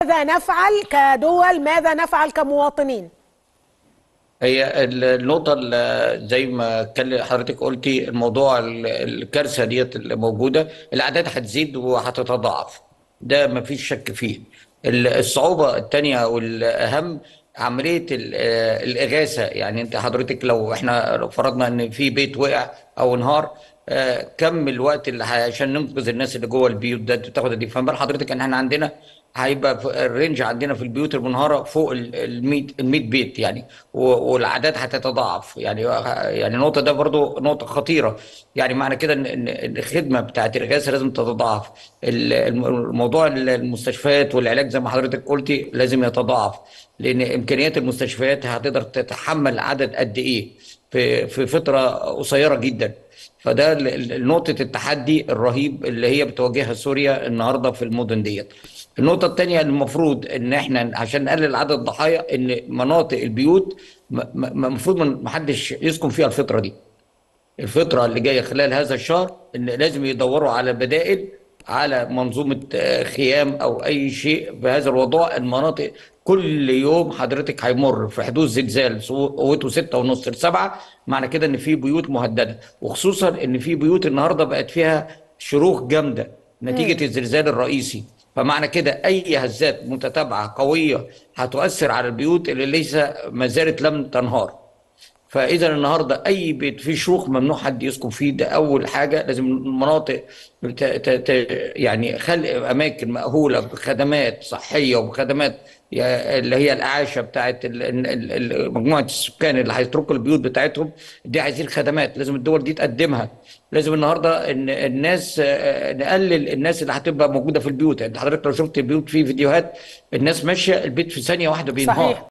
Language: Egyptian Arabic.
ماذا نفعل كدول ماذا نفعل كمواطنين هي النقطة اللي زي ما اتكلم حضرتك قلتي الموضوع ال- الكارثة ديت اللي موجودة الأعداد هتزيد وهتتضاعف ده مفيش شك فيه ال- الصعوبة التانية والأهم عملية ال- آه، الإغاثة يعني أنت حضرتك لو إحنا لو فرضنا إن في بيت وقع أو انهار آه، كم الوقت اللي ه- عشان ننقذ الناس اللي جوه البيوت ده بتاخد دي فبال حضرتك ان احنا عندنا هيبقى في- الرينج عندنا في البيوت المنهاره فوق ال 100 ال 100 بيت يعني و- والاعداد هتتضاعف يعني يعني النقطه ده برضو نقطه خطيره يعني معنى كده ان إن الخدمه بتاعت الاغاثه لازم تتضاعف ال- الم- الموضوع المستشفيات والعلاج زي ما حضرتك قلتي لازم يتضاعف لان امكانيات المستشفيات هتقدر تتحمل عدد قد ايه في في فتره قصيره جدا فده ال- ال- نقطة التحدي الرهيب اللي هي بتواجهها سوريا النهاردة في المدن ديت النقطة التانية المفروض ان احنا عشان نقلل عدد الضحايا ان مناطق البيوت م- م- المفروض ما حدش يسكن فيها الفترة دي الفترة اللي جاية خلال هذا الشهر ان لازم يدوروا على بدائل على منظومة آه، خيام او اي شيء بهذا الوضع المناطق كل يوم حضرتك هيمر في حدوث زلزال سو- قوته ستة ونص لسبعة معنى كده ان في بيوت مهددة وخصوصا ان في بيوت النهاردة بقت فيها شروخ جامدة نتيجة الزلزال الرئيسي فمعنى كده اي هزات متتابعة قوية هتؤثر على البيوت اللي لسه ما زالت لم تنهار فاذا النهارده اي بيت فيه شروخ ممنوع حد يسكن فيه ده اول حاجه لازم المناطق ت- ت- ت- يعني خلق اماكن مأهوله بخدمات صحيه وبخدمات يا- اللي هي الاعاشه بتاعت ال- ال- ال- مجموعه السكان اللي هيتركوا البيوت بتاعتهم دي عايزين خدمات لازم الدول دي تقدمها لازم النهارده ان الناس آه، نقلل الناس اللي هتبقى موجوده في البيوت انت حضرتك لو شفت البيوت في فيديوهات الناس ماشيه البيت في ثانيه واحده بينهار صحيح